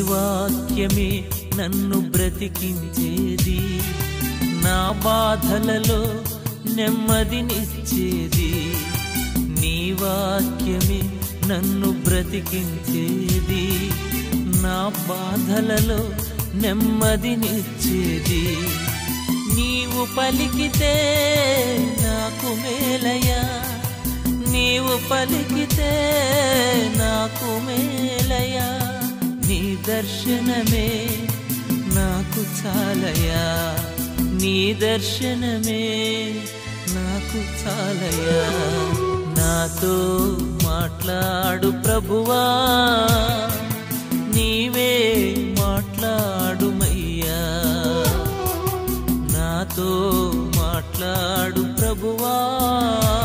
వాక్యమే నన్ను బ్రతికించేది నా బాధలలో నెమ్మదినిచ్చేది నీ వాక్యమే నన్ను బ్రతికించేది నా బాధలలో నెమ్మదినిచ్చేది నీవు పలికితే నాకు మేలయా నీవు పలికితే నాకు మేలయా నీ దర్శనమే నాకు చాలయా నీ దర్శనమే నాకు చాలయా నాతో మాట్లాడు ప్రభువా నీవే మాట్లాడుమయ్యా నాతో మాట్లాడు ప్రభువా